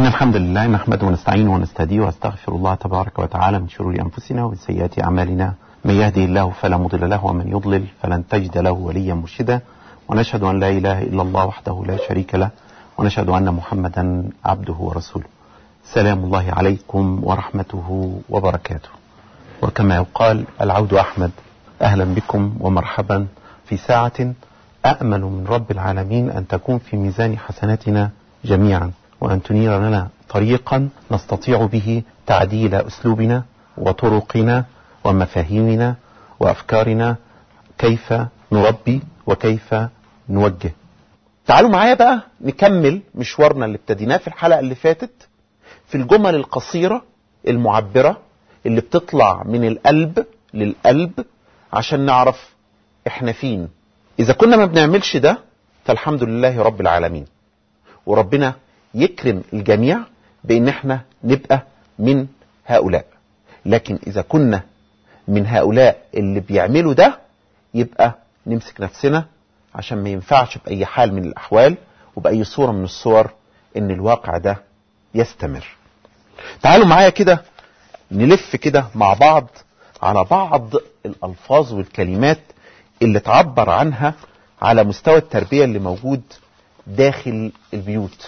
إن الحمد لله نحمده ونستعينه ونستهديه واستغفر الله تبارك وتعالى من شرور أنفسنا ومن سيئات أعمالنا من يهده الله فلا مضل له ومن يضلل فلن تجد له وليا مرشدا ونشهد أن لا إله إلا الله وحده لا شريك له ونشهد أن محمدا عبده ورسوله سلام الله عليكم ورحمته وبركاته وكما يقال العود أحمد أهلا بكم ومرحبا في ساعة أأمل من رب العالمين أن تكون في ميزان حسناتنا جميعا وأن تنير لنا طريقا نستطيع به تعديل أسلوبنا وطرقنا ومفاهيمنا وأفكارنا كيف نربي وكيف نوجه تعالوا معايا بقى نكمل مشوارنا اللي ابتديناه في الحلقة اللي فاتت في الجمل القصيرة المعبرة اللي بتطلع من القلب للقلب عشان نعرف احنا فين اذا كنا ما بنعملش ده فالحمد لله رب العالمين وربنا يكرم الجميع بان احنا نبقى من هؤلاء لكن اذا كنا من هؤلاء اللي بيعملوا ده يبقى نمسك نفسنا عشان ما ينفعش بأي حال من الأحوال وبأي صورة من الصور إن الواقع ده يستمر تعالوا معايا كده نلف كده مع بعض على بعض الألفاظ والكلمات اللي تعبر عنها على مستوى التربية اللي موجود داخل البيوت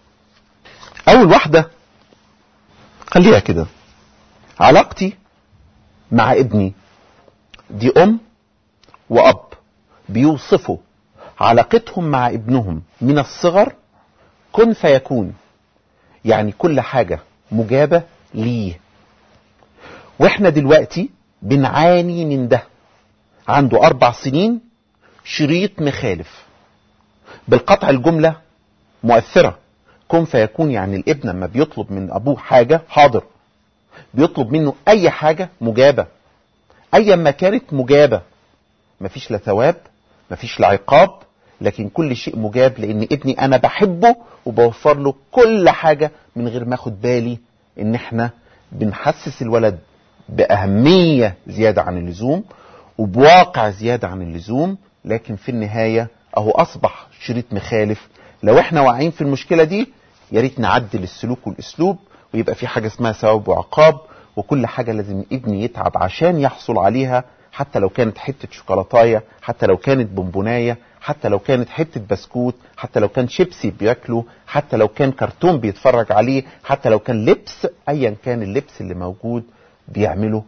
أول واحدة خليها كده علاقتي مع ابني دي أم وأب بيوصفوا علاقتهم مع ابنهم من الصغر كن فيكون يعني كل حاجة مجابة ليه واحنا دلوقتي بنعاني من ده عنده أربع سنين شريط مخالف بالقطع الجملة مؤثرة كن فيكون يعني الابن لما بيطلب من أبوه حاجة حاضر بيطلب منه أي حاجة مجابة أيا ما كانت مجابة مفيش لا ثواب مفيش لا عقاب لكن كل شيء مجاب لان ابني انا بحبه وبوفر له كل حاجة من غير ما اخد بالي ان احنا بنحسس الولد باهمية زيادة عن اللزوم وبواقع زيادة عن اللزوم لكن في النهاية اهو اصبح شريط مخالف لو احنا واعيين في المشكلة دي يا ريت نعدل السلوك والاسلوب ويبقى في حاجة اسمها ثواب وعقاب وكل حاجة لازم ابني يتعب عشان يحصل عليها حتى لو كانت حتة شوكولاتاية حتى لو كانت بونبوناية حتى لو كانت حتة بسكوت حتى لو كان شيبسي بياكله حتى لو كان كرتون بيتفرج عليه حتى لو كان لبس ايا كان اللبس اللي موجود بيعمله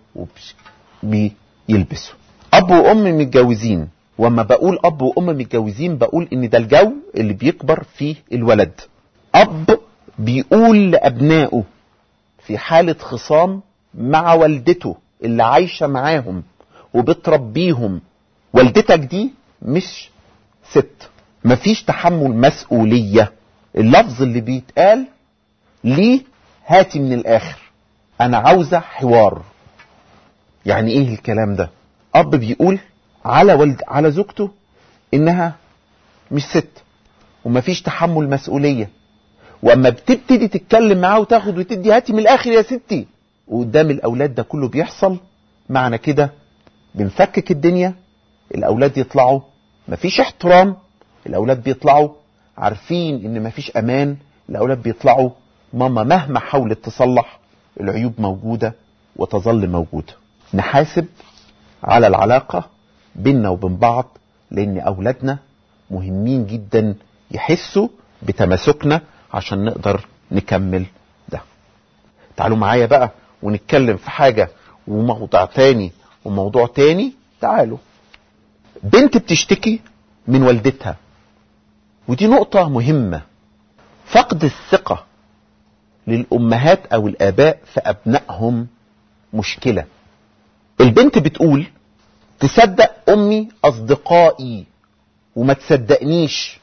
وبيلبسه اب وام متجوزين وما بقول اب وام متجوزين بقول ان ده الجو اللي بيكبر فيه الولد اب بيقول لابنائه في حالة خصام مع والدته اللي عايشة معاهم وبتربيهم والدتك دي مش ست مفيش تحمل مسؤولية اللفظ اللي بيتقال ليه هاتي من الاخر انا عاوزة حوار يعني ايه الكلام ده اب بيقول على والد على زوجته انها مش ست ومفيش تحمل مسؤولية واما بتبتدي تتكلم معاه وتاخد وتدي هاتي من الاخر يا ستي وقدام الاولاد ده كله بيحصل معنى كده بنفكك الدنيا الاولاد يطلعوا مفيش احترام الاولاد بيطلعوا عارفين ان مفيش امان الاولاد بيطلعوا ماما مهما حاولت تصلح العيوب موجودة وتظل موجودة نحاسب على العلاقة بيننا وبين بعض لان اولادنا مهمين جدا يحسوا بتماسكنا عشان نقدر نكمل ده تعالوا معايا بقى ونتكلم في حاجة وموضوع تاني وموضوع تاني تعالوا بنت بتشتكي من والدتها ودي نقطة مهمة فقد الثقة للأمهات أو الآباء في أبنائهم مشكلة البنت بتقول تصدق أمي أصدقائي وما تصدقنيش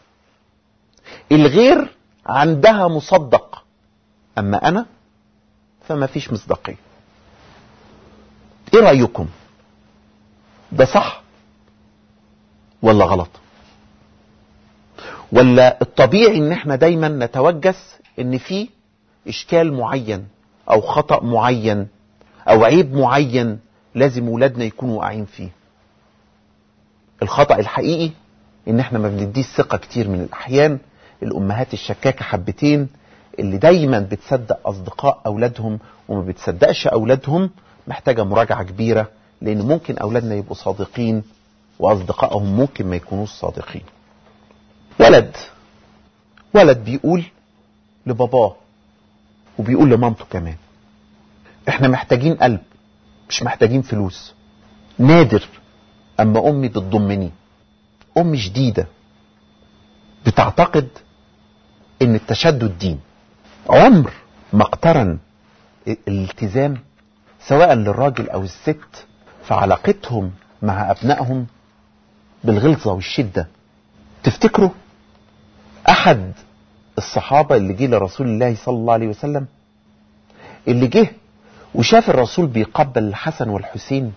الغير عندها مصدق أما أنا فما فيش مصداقية إيه رأيكم ده صح ولا غلط ولا الطبيعي ان احنا دايما نتوجس ان في اشكال معين او خطأ معين او عيب معين لازم ولادنا يكونوا واقعين فيه الخطأ الحقيقي ان احنا ما بنديش ثقة كتير من الاحيان الامهات الشكاكة حبتين اللي دايما بتصدق اصدقاء اولادهم وما بتصدقش اولادهم محتاجه مراجعه كبيره لان ممكن اولادنا يبقوا صادقين واصدقائهم ممكن ما يكونوش صادقين ولد ولد بيقول لباباه وبيقول لمامته كمان احنا محتاجين قلب مش محتاجين فلوس نادر اما امي بتضمني ام شديده بتعتقد ان التشدد دين عمر ما اقترن الالتزام سواء للراجل او الست في علاقتهم مع ابنائهم بالغلظه والشده تفتكروا احد الصحابه اللي جه لرسول الله صلى الله عليه وسلم اللي جه وشاف الرسول بيقبل الحسن والحسين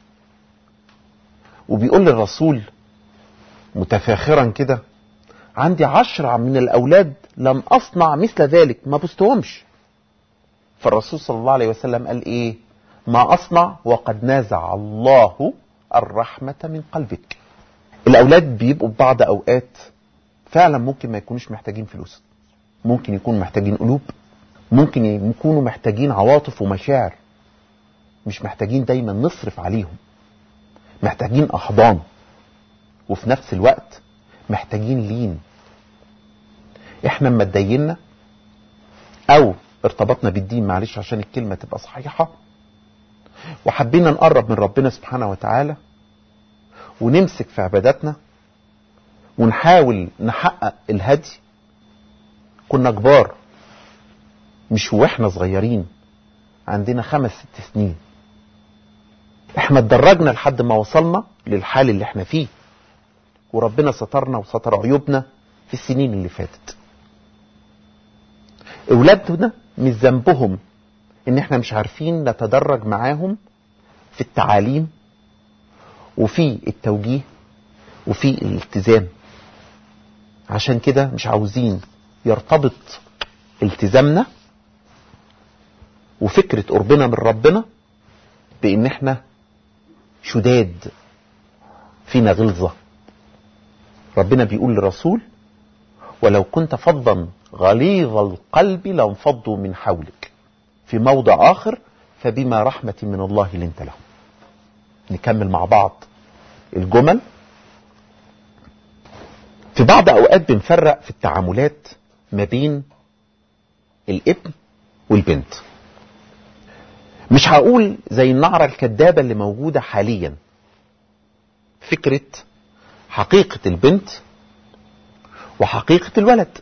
وبيقول للرسول متفاخرا كده عندي عشرة من الأولاد لم أصنع مثل ذلك ما بستهمش فالرسول صلى الله عليه وسلم قال إيه ما أصنع وقد نازع الله الرحمة من قلبك الأولاد بيبقوا ببعض أوقات فعلا ممكن ما يكونوش محتاجين فلوس ممكن يكونوا محتاجين قلوب ممكن يكونوا محتاجين عواطف ومشاعر مش محتاجين دايما نصرف عليهم محتاجين أحضان وفي نفس الوقت محتاجين لين احنا اما اتدينا او ارتبطنا بالدين معلش عشان الكلمة تبقى صحيحة وحبينا نقرب من ربنا سبحانه وتعالى ونمسك في عباداتنا ونحاول نحقق الهدي كنا كبار مش واحنا صغيرين عندنا خمس ست سنين احنا اتدرجنا لحد ما وصلنا للحال اللي احنا فيه وربنا سترنا وستر عيوبنا في السنين اللي فاتت اولادنا مش ذنبهم ان احنا مش عارفين نتدرج معاهم في التعاليم وفي التوجيه وفي الالتزام عشان كده مش عاوزين يرتبط التزامنا وفكرة قربنا من ربنا بان احنا شداد فينا غلظة ربنا بيقول للرسول ولو كنت فظا غليظ القلب لانفضوا من حولك في موضع آخر فبما رحمة من الله لنت لهم نكمل مع بعض الجمل في بعض أوقات بنفرق في التعاملات ما بين الابن والبنت مش هقول زي النعرة الكدابة اللي موجودة حاليا فكرة حقيقة البنت وحقيقة الولد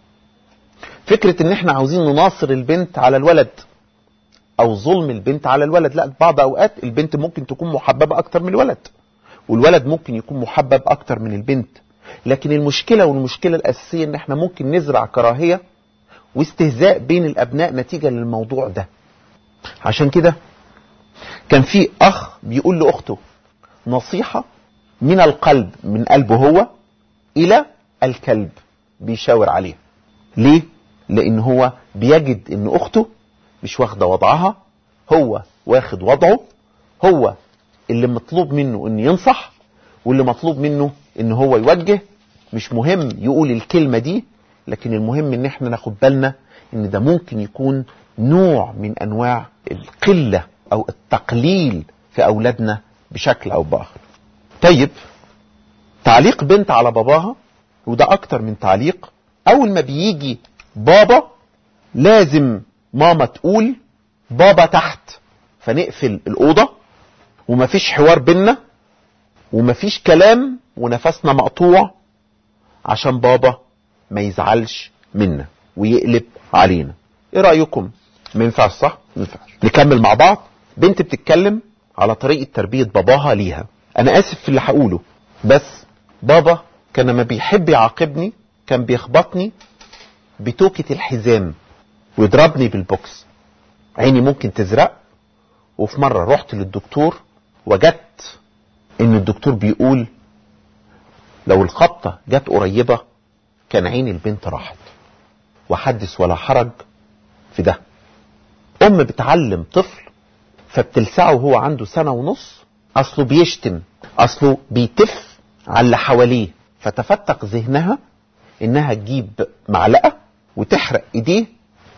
فكرة ان احنا عاوزين نناصر البنت على الولد او ظلم البنت على الولد لا بعض اوقات البنت ممكن تكون محببة اكتر من الولد والولد ممكن يكون محبب اكتر من البنت لكن المشكلة والمشكلة الاساسية ان احنا ممكن نزرع كراهية واستهزاء بين الابناء نتيجة للموضوع ده عشان كده كان في اخ بيقول لاخته نصيحة من القلب من قلبه هو الى الكلب بيشاور عليه ليه لان هو بيجد ان اخته مش واخده وضعها هو واخد وضعه هو اللي مطلوب منه ان ينصح واللي مطلوب منه ان هو يوجه مش مهم يقول الكلمه دي لكن المهم ان احنا ناخد بالنا ان ده ممكن يكون نوع من انواع القله او التقليل في اولادنا بشكل او باخر طيب تعليق بنت على باباها وده اكتر من تعليق اول ما بيجي بابا لازم ماما تقول بابا تحت فنقفل الاوضه ومفيش حوار بينا ومفيش كلام ونفسنا مقطوع عشان بابا ما يزعلش منا ويقلب علينا ايه رايكم ما ينفعش صح ما ينفعش نكمل مع بعض بنت بتتكلم على طريقه تربيه باباها ليها انا اسف في اللي هقوله بس بابا كان لما بيحب يعاقبني كان بيخبطني بتوكة الحزام ويضربني بالبوكس عيني ممكن تزرق وفي مرة رحت للدكتور وجدت ان الدكتور بيقول لو الخبطة جت قريبة كان عين البنت راحت وحدث ولا حرج في ده ام بتعلم طفل فبتلسعه وهو عنده سنة ونص اصله بيشتم اصله بيتف على اللي حواليه فتفتق ذهنها انها تجيب معلقة وتحرق ايديه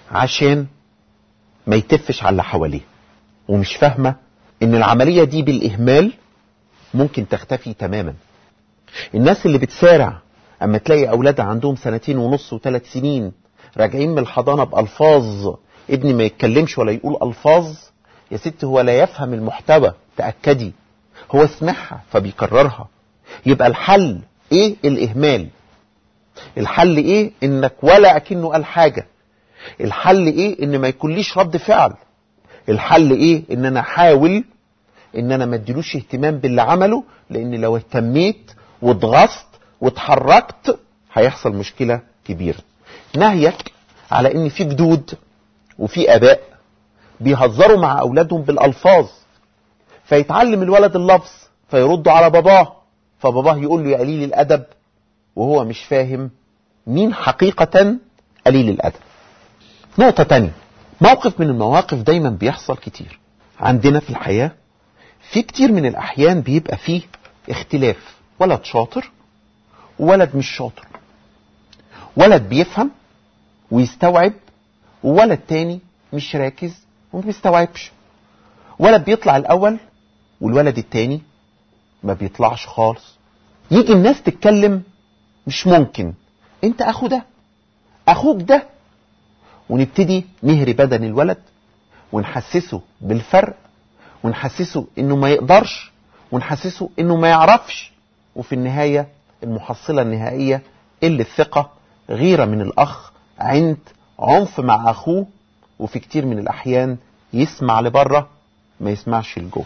عشان ما يتفش على اللي حواليه ومش فاهمة ان العملية دي بالاهمال ممكن تختفي تماما الناس اللي بتسارع اما تلاقي اولادها عندهم سنتين ونص وثلاث سنين راجعين من الحضانة بألفاظ ابني ما يتكلمش ولا يقول ألفاظ يا ست هو لا يفهم المحتوى تأكدي هو سمعها فبيكررها يبقى الحل ايه الاهمال الحل ايه انك ولا اكنه قال حاجة الحل ايه ان ما يكونليش رد فعل الحل ايه ان انا احاول ان انا ما اديلوش اهتمام باللي عمله لان لو اهتميت واتغصت واتحركت هيحصل مشكلة كبيرة نهيك على ان في جدود وفي اباء بيهزروا مع اولادهم بالالفاظ فيتعلم الولد اللفظ فيرد على باباه فباباه يقول له يا قليل الادب وهو مش فاهم مين حقيقة قليل الادب نقطة تانية موقف من المواقف دايما بيحصل كتير عندنا في الحياة في كتير من الاحيان بيبقى فيه اختلاف ولد شاطر وولد مش شاطر ولد بيفهم ويستوعب وولد تاني مش راكز وما بيستوعبش ولد بيطلع الاول والولد التاني ما بيطلعش خالص يجي الناس تتكلم مش ممكن انت اخو ده اخوك ده ونبتدي نهري بدن الولد ونحسسه بالفرق ونحسسه انه ما يقدرش ونحسسه انه ما يعرفش وفي النهاية المحصلة النهائية قلة ثقة غيرة من الاخ عند عنف مع اخوه وفي كتير من الاحيان يسمع لبره ما يسمعش لجوه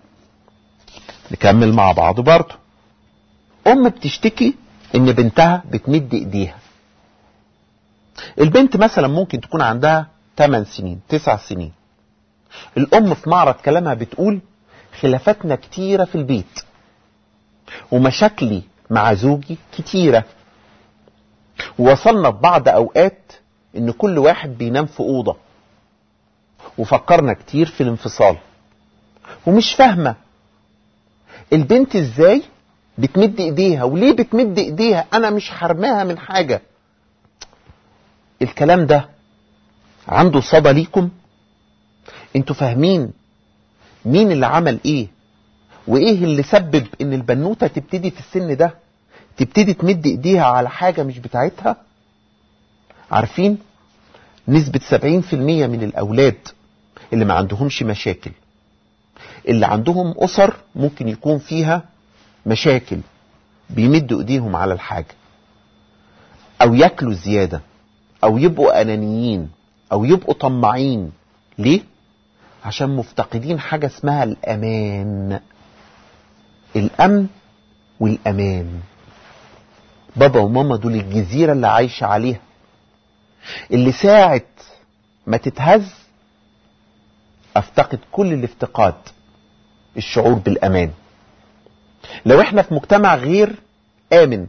نكمل مع بعض برضه ام بتشتكي ان بنتها بتمد ايديها البنت مثلا ممكن تكون عندها 8 سنين 9 سنين الام في معرض كلامها بتقول خلافاتنا كتيرة في البيت ومشاكلي مع زوجي كتيرة ووصلنا في بعض اوقات ان كل واحد بينام في اوضة وفكرنا كتير في الانفصال ومش فاهمة البنت ازاي بتمد ايديها وليه بتمد ايديها انا مش حرماها من حاجة الكلام ده عنده صدى ليكم انتوا فاهمين مين اللي عمل ايه وايه اللي سبب ان البنوتة تبتدي في السن ده تبتدي تمد ايديها على حاجة مش بتاعتها عارفين نسبة 70% من الاولاد اللي ما عندهمش مشاكل اللي عندهم اسر ممكن يكون فيها مشاكل بيمدوا ايديهم على الحاجة او ياكلوا زيادة او يبقوا انانيين او يبقوا طماعين ليه عشان مفتقدين حاجة اسمها الامان الامن والامان بابا وماما دول الجزيرة اللي عايشة عليها اللي ساعة ما تتهز افتقد كل الافتقاد الشعور بالامان لو احنا في مجتمع غير امن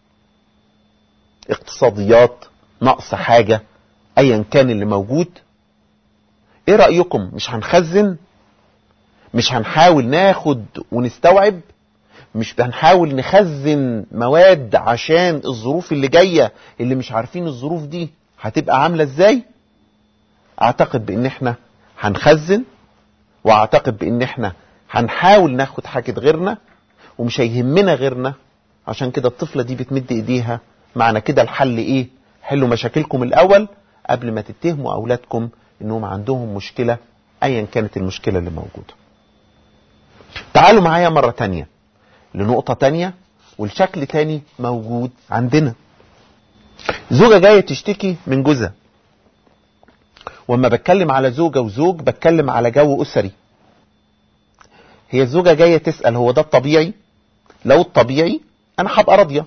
اقتصاديات نقص حاجة ايا كان اللي موجود ايه رأيكم مش هنخزن مش هنحاول ناخد ونستوعب مش هنحاول نخزن مواد عشان الظروف اللي جاية اللي مش عارفين الظروف دي هتبقى عاملة ازاي اعتقد بان احنا هنخزن واعتقد بان احنا هنحاول ناخد حاجة غيرنا ومش هيهمنا غيرنا عشان كده الطفلة دي بتمد ايديها معنى كده الحل ايه حلوا مشاكلكم الاول قبل ما تتهموا اولادكم انهم عندهم مشكلة ايا كانت المشكلة اللي موجودة تعالوا معايا مرة تانية لنقطة تانية والشكل تاني موجود عندنا زوجة جاية تشتكي من جوزها واما بتكلم على زوجة وزوج بتكلم على جو اسري هي الزوجة جاية تسأل هو ده الطبيعي لو الطبيعي انا هبقى راضية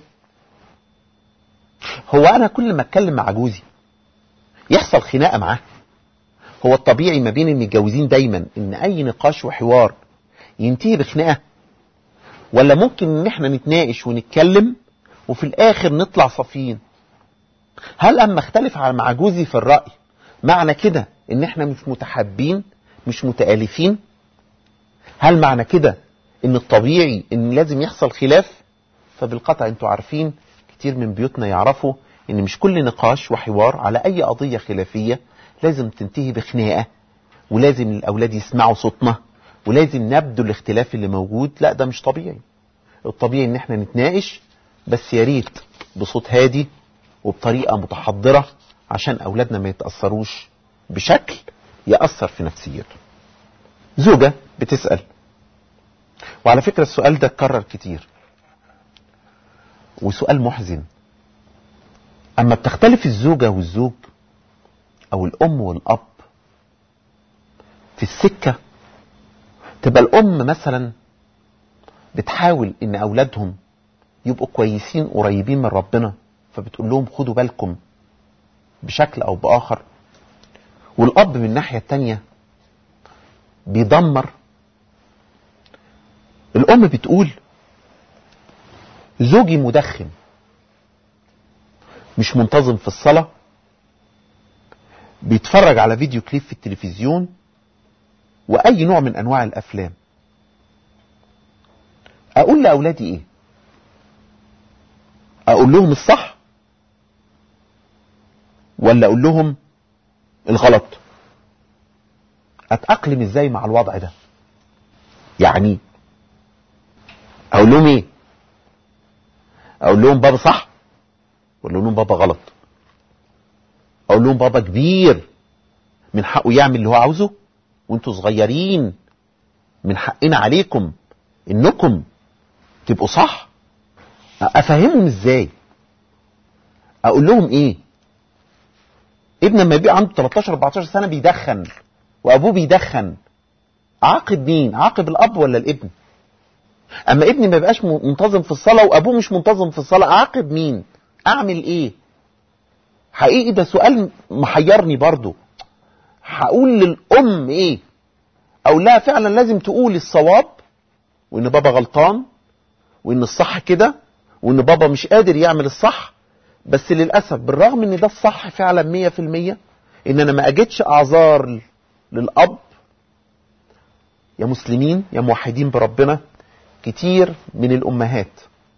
هو انا كل ما اتكلم مع جوزي يحصل خناقة معاه هو الطبيعي ما بين المتجوزين دايما ان اي نقاش وحوار ينتهي بخناقة ولا ممكن ان احنا نتناقش ونتكلم وفي الاخر نطلع صافيين هل اما اختلف مع جوزي في الرأي معنى كده ان احنا مش متحابين مش متآلفين هل معنى كده ان الطبيعي ان لازم يحصل خلاف فبالقطع انتوا عارفين كتير من بيوتنا يعرفوا ان مش كل نقاش وحوار على اي قضية خلافية لازم تنتهي بخناقة ولازم الاولاد يسمعوا صوتنا ولازم نبدو الاختلاف اللي موجود لا ده مش طبيعي الطبيعي ان احنا نتناقش بس يا ريت بصوت هادي وبطريقة متحضرة عشان اولادنا ما يتأثروش بشكل يأثر في نفسيته زوجة بتسأل وعلى فكرة السؤال ده اتكرر كتير وسؤال محزن اما بتختلف الزوجة والزوج او الام والاب في السكة تبقى الام مثلا بتحاول ان اولادهم يبقوا كويسين قريبين من ربنا فبتقول لهم خدوا بالكم بشكل او باخر والاب من الناحية التانية بيدمر الام بتقول زوجي مدخن مش منتظم في الصلاة بيتفرج على فيديو كليب في التلفزيون واي نوع من انواع الافلام اقول لاولادي ايه اقول لهم الصح ولا اقول لهم الغلط اتاقلم ازاي مع الوضع ده يعني اقول لهم ايه اقول لهم بابا صح ولا اقول لهم بابا غلط اقول لهم بابا كبير من حقه يعمل اللي هو عاوزه وانتوا صغيرين من حقنا عليكم انكم تبقوا صح افهمهم ازاي اقول لهم ايه ابن لما يبقى عنده 13 14 سنه بيدخن وابوه بيدخن عاقب مين عاقب الاب ولا الابن اما ابني ما يبقاش منتظم في الصلاه وابوه مش منتظم في الصلاه اعاقب مين اعمل ايه حقيقي ده سؤال محيرني برضو هقول للام ايه اقول لها فعلا لازم تقول الصواب وان بابا غلطان وان الصح كده وان بابا مش قادر يعمل الصح بس للاسف بالرغم ان ده الصح فعلا مية في المية ان انا ما اجدش اعذار للاب يا مسلمين يا موحدين بربنا كتير من الامهات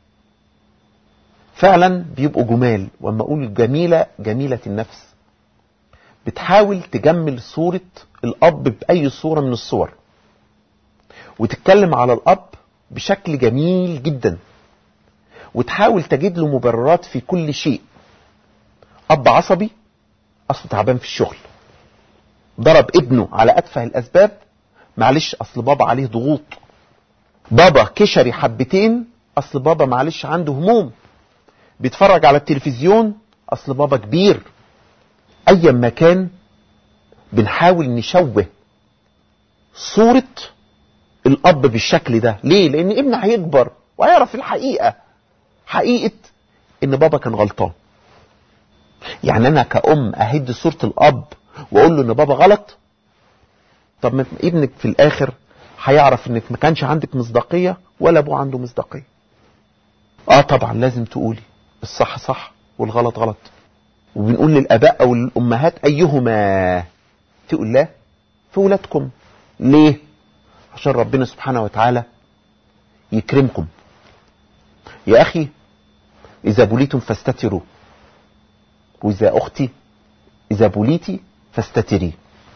فعلا بيبقوا جمال واما اقول جميله جميله النفس بتحاول تجمل صوره الاب باي صوره من الصور وتتكلم على الاب بشكل جميل جدا وتحاول تجد له مبررات في كل شيء اب عصبي اصله تعبان في الشغل ضرب ابنه على اتفه الاسباب معلش اصل بابا عليه ضغوط بابا كشري حبتين اصل بابا معلش عنده هموم بيتفرج على التلفزيون اصل بابا كبير ايا ما كان بنحاول نشوه صورة الاب بالشكل ده ليه لان ابنه هيكبر وهيعرف الحقيقة حقيقة ان بابا كان غلطان يعني انا كأم اهد صورة الاب واقول له ان بابا غلط طب ما ابنك في الاخر هيعرف انك ما كانش عندك مصداقية ولا ابوه عنده مصداقية اه طبعا لازم تقولي الصح صح والغلط غلط وبنقول للاباء او للامهات ايهما تقول الله في ولادكم ليه عشان ربنا سبحانه وتعالى يكرمكم يا اخي اذا بليتم فاستتروا واذا اختي اذا بليتي فاستتري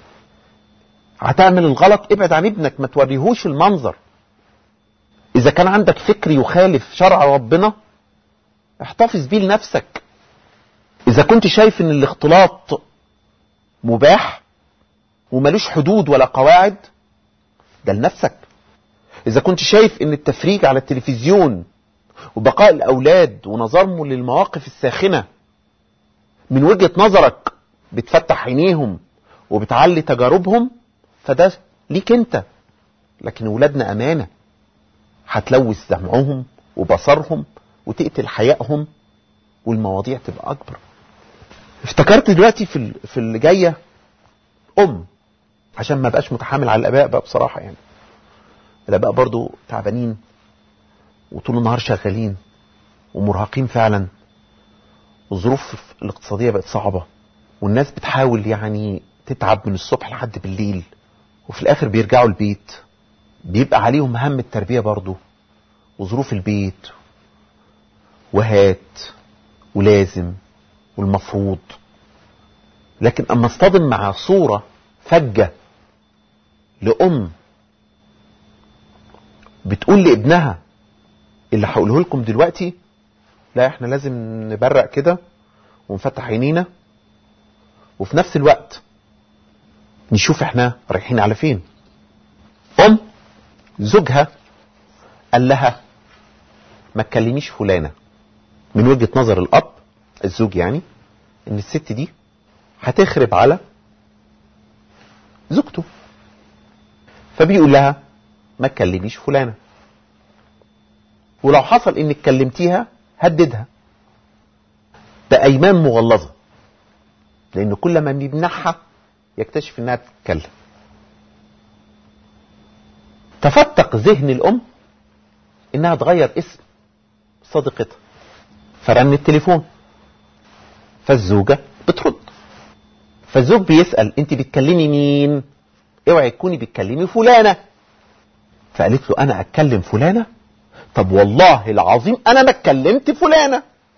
هتعمل الغلط ابعد عن ابنك ما توريهوش المنظر اذا كان عندك فكر يخالف شرع ربنا احتفظ بيه لنفسك اذا كنت شايف ان الاختلاط مباح وملوش حدود ولا قواعد ده لنفسك اذا كنت شايف ان التفريج على التلفزيون وبقاء الاولاد ونظرهم للمواقف الساخنه من وجهه نظرك بتفتح عينيهم وبتعلي تجاربهم فده ليك انت لكن ولادنا امانه هتلوث سمعهم وبصرهم وتقتل حيائهم والمواضيع تبقى اكبر افتكرت دلوقتي في في اللي جايه ام عشان ما بقاش متحامل على الاباء بقى بصراحه يعني الاباء برضو تعبانين وطول النهار شغالين ومرهقين فعلا الظروف الاقتصاديه بقت صعبه والناس بتحاول يعني تتعب من الصبح لحد بالليل وفي الاخر بيرجعوا البيت بيبقى عليهم هم التربيه برضو وظروف البيت وهات ولازم والمفروض لكن اما اصطدم مع صورة فجة لأم بتقول لابنها اللي هقوله لكم دلوقتي لا احنا لازم نبرق كده ونفتح عينينا وفي نفس الوقت نشوف احنا رايحين على فين ام زوجها قال لها ما تكلميش فلانه من وجهه نظر الاب الزوج يعني ان الست دي هتخرب على زوجته فبيقول لها ما تكلميش فلانه ولو حصل انك كلمتيها هددها ده ايمان مغلظه لان كل ما بيمنعها يكتشف انها بتتكلم تفتق ذهن الام انها تغير اسم صديقتها فرن التليفون فالزوجة بترد فالزوج بيسأل انت بتكلمي مين اوعي تكوني بتكلمي فلانة فقالت له انا اتكلم فلانة طب والله العظيم انا ما اتكلمت فلانة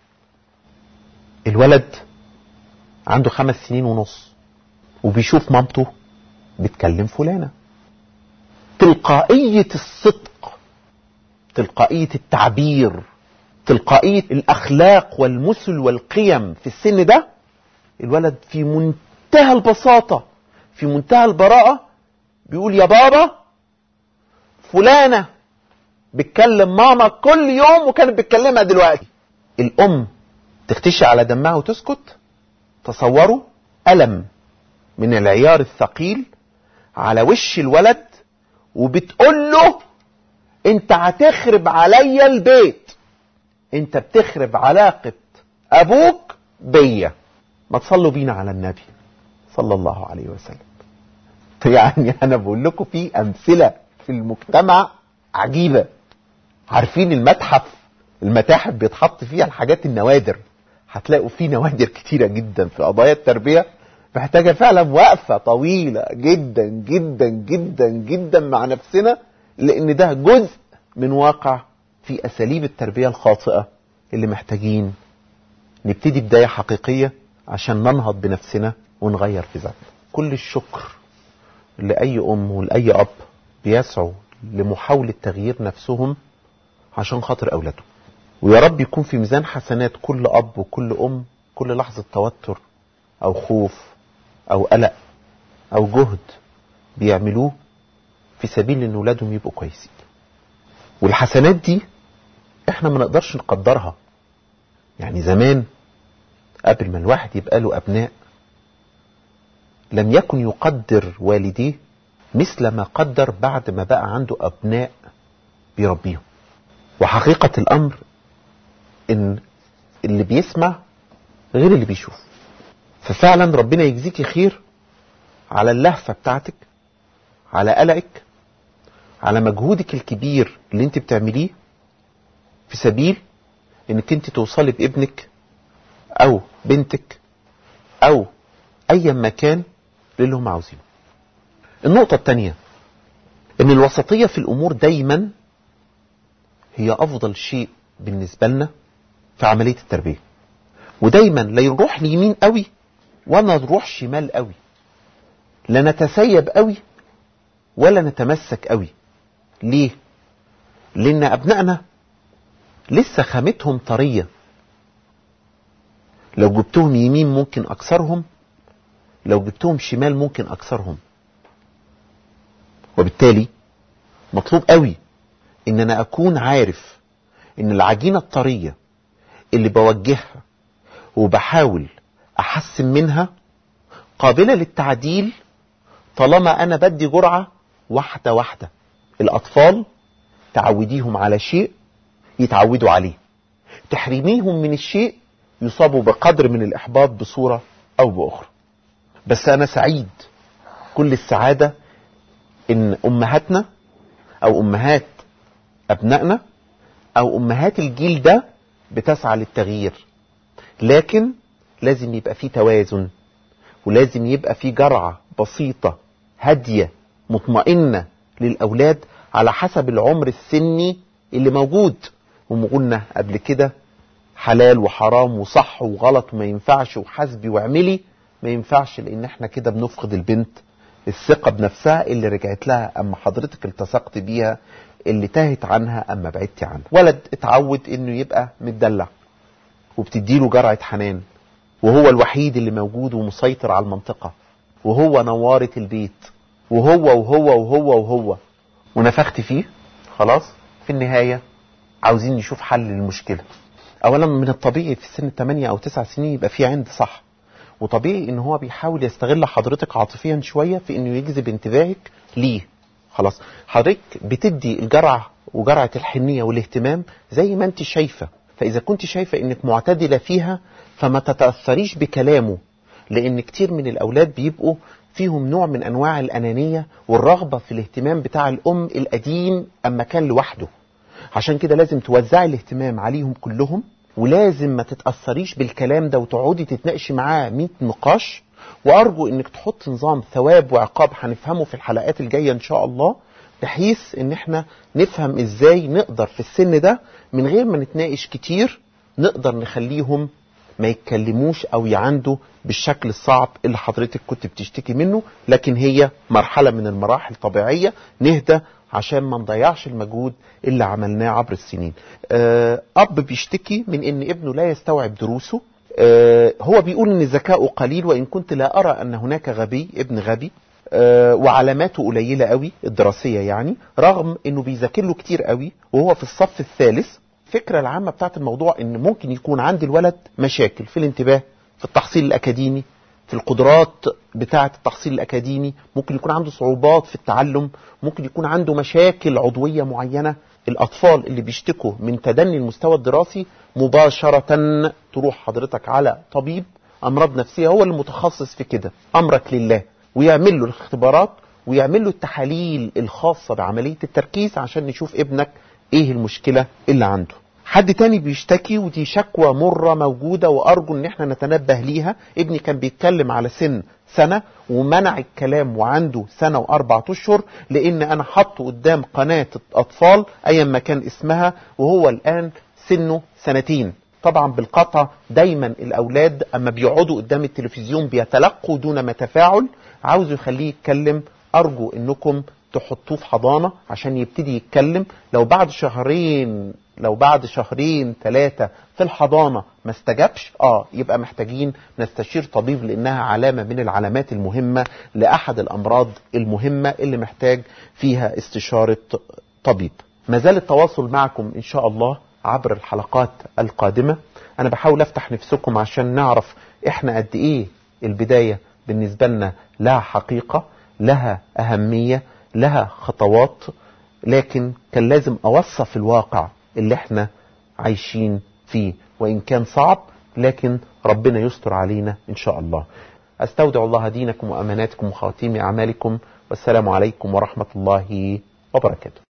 الولد عنده خمس سنين ونص وبيشوف مامته بتكلم فلانة تلقائية الصدق تلقائية التعبير تلقائية الأخلاق والمثل والقيم في السن ده الولد في منتهى البساطة في منتهى البراءة بيقول يا بابا فلانة بتكلم ماما كل يوم وكانت بتكلمها دلوقتي الأم تختشي على دمها وتسكت تصوروا ألم من العيار الثقيل على وش الولد وبتقول له انت هتخرب عليا البيت انت بتخرب علاقة ابوك بيا ما تصلوا بينا على النبي صلى الله عليه وسلم يعني انا بقول لكم في امثلة في المجتمع عجيبة عارفين المتحف المتاحف بيتحط فيها الحاجات النوادر هتلاقوا فيه نوادر كتيرة جدا في قضايا التربية محتاجة فعلا وقفة طويلة جدا جدا جدا جدا مع نفسنا لان ده جزء من واقع في اساليب التربية الخاطئة اللي محتاجين نبتدي بداية حقيقية عشان ننهض بنفسنا ونغير في ذاتنا كل الشكر لأي أم ولأي أب بيسعوا لمحاولة تغيير نفسهم عشان خاطر أولادهم ويا رب يكون في ميزان حسنات كل أب وكل أم كل لحظة توتر أو خوف أو قلق أو جهد بيعملوه في سبيل ان ولادهم يبقوا كويسين والحسنات دي احنا ما نقدرش نقدرها يعني زمان قبل ما الواحد يبقى له ابناء لم يكن يقدر والديه مثل ما قدر بعد ما بقى عنده ابناء بيربيهم وحقيقة الامر ان اللي بيسمع غير اللي بيشوف ففعلا ربنا يجزيكي خير على اللهفة بتاعتك على قلقك على مجهودك الكبير اللي انت بتعمليه في سبيل انك انت توصلي بابنك او بنتك او ايا ما كان للي هم عاوزينه النقطة الثانية ان الوسطية في الامور دايما هي افضل شيء بالنسبة لنا في عملية التربية ودايما لا نروح ليمين قوي ولا نروح شمال قوي لا نتسيب قوي ولا نتمسك قوي ليه لان ابنائنا لسه خامتهم طريه لو جبتهم يمين ممكن اكسرهم لو جبتهم شمال ممكن اكسرهم وبالتالي مطلوب قوي ان انا اكون عارف ان العجينه الطريه اللي بوجهها وبحاول احسن منها قابله للتعديل طالما انا بدي جرعه واحده واحده الاطفال تعوديهم على شيء يتعودوا عليه تحرميهم من الشيء يصابوا بقدر من الاحباط بصوره او باخرى بس انا سعيد كل السعاده ان امهاتنا او امهات ابنائنا او امهات الجيل ده بتسعى للتغيير لكن لازم يبقى في توازن ولازم يبقى في جرعه بسيطه هاديه مطمئنه للاولاد على حسب العمر السني اللي موجود وقلنا قبل كده حلال وحرام وصح وغلط وما ينفعش وحسبي واعملي ما ينفعش لان احنا كده بنفقد البنت الثقة بنفسها اللي رجعت لها اما حضرتك التصقت بيها اللي تاهت عنها اما بعدتي عنها ولد اتعود انه يبقى متدلع وبتديله جرعة حنان وهو الوحيد اللي موجود ومسيطر على المنطقة وهو نوارة البيت وهو وهو وهو وهو ونفخت فيه خلاص في النهاية عاوزين نشوف حل للمشكلة اولا من الطبيعي في سن 8 او 9 سنين يبقى في عند صح وطبيعي ان هو بيحاول يستغل حضرتك عاطفيا شوية في انه يجذب انتباهك ليه خلاص حضرتك بتدي الجرعة وجرعة الحنية والاهتمام زي ما انت شايفة فاذا كنت شايفة انك معتدلة فيها فما تتأثريش بكلامه لان كتير من الاولاد بيبقوا فيهم نوع من انواع الانانية والرغبة في الاهتمام بتاع الام القديم اما كان لوحده عشان كده لازم توزعي الاهتمام عليهم كلهم ولازم ما تتأثريش بالكلام ده وتقعدي تتناقشي معاه 100 نقاش وارجو انك تحط نظام ثواب وعقاب هنفهمه في الحلقات الجايه ان شاء الله بحيث ان احنا نفهم ازاي نقدر في السن ده من غير ما نتناقش كتير نقدر نخليهم ما يتكلموش او يعندوا بالشكل الصعب اللي حضرتك كنت بتشتكي منه لكن هي مرحله من المراحل طبيعيه نهدى عشان ما نضيعش المجهود اللي عملناه عبر السنين آه، اب بيشتكي من ان ابنه لا يستوعب دروسه آه، هو بيقول ان ذكاؤه قليل وان كنت لا ارى ان هناك غبي ابن غبي آه، وعلاماته قليلة قوي الدراسية يعني رغم انه بيذاكر له كتير قوي وهو في الصف الثالث الفكرة العامة بتاعت الموضوع ان ممكن يكون عند الولد مشاكل في الانتباه في التحصيل الاكاديمي في القدرات بتاعة التحصيل الأكاديمي ممكن يكون عنده صعوبات في التعلم ممكن يكون عنده مشاكل عضوية معينة الأطفال اللي بيشتكوا من تدني المستوى الدراسي مباشرة تروح حضرتك على طبيب أمراض نفسية هو المتخصص في كده أمرك لله ويعمل له الاختبارات ويعمل له التحاليل الخاصة بعملية التركيز عشان نشوف ابنك ايه المشكلة اللي عنده حد تاني بيشتكي ودي شكوى مرة موجودة وأرجو إن احنا نتنبه ليها ابني كان بيتكلم على سن سنة ومنع الكلام وعنده سنة وأربعة أشهر لأن أنا حطه قدام قناة أطفال أيا ما كان اسمها وهو الآن سنه سنتين طبعا بالقطع دايما الأولاد أما بيقعدوا قدام التلفزيون بيتلقوا دون ما تفاعل عاوز يخليه يتكلم أرجو إنكم تحطوه في حضانة عشان يبتدي يتكلم لو بعد شهرين لو بعد شهرين ثلاثة في الحضانة ما استجابش اه يبقى محتاجين نستشير طبيب لانها علامة من العلامات المهمة لأحد الأمراض المهمة اللي محتاج فيها استشارة طبيب ما زال التواصل معكم إن شاء الله عبر الحلقات القادمة أنا بحاول أفتح نفسكم عشان نعرف إحنا قد إيه البداية بالنسبة لنا لها حقيقة لها أهمية لها خطوات لكن كان لازم أوصف الواقع اللي احنا عايشين فيه وإن كان صعب لكن ربنا يستر علينا إن شاء الله أستودع الله دينكم وأماناتكم وخواتيم أعمالكم والسلام عليكم ورحمة الله وبركاته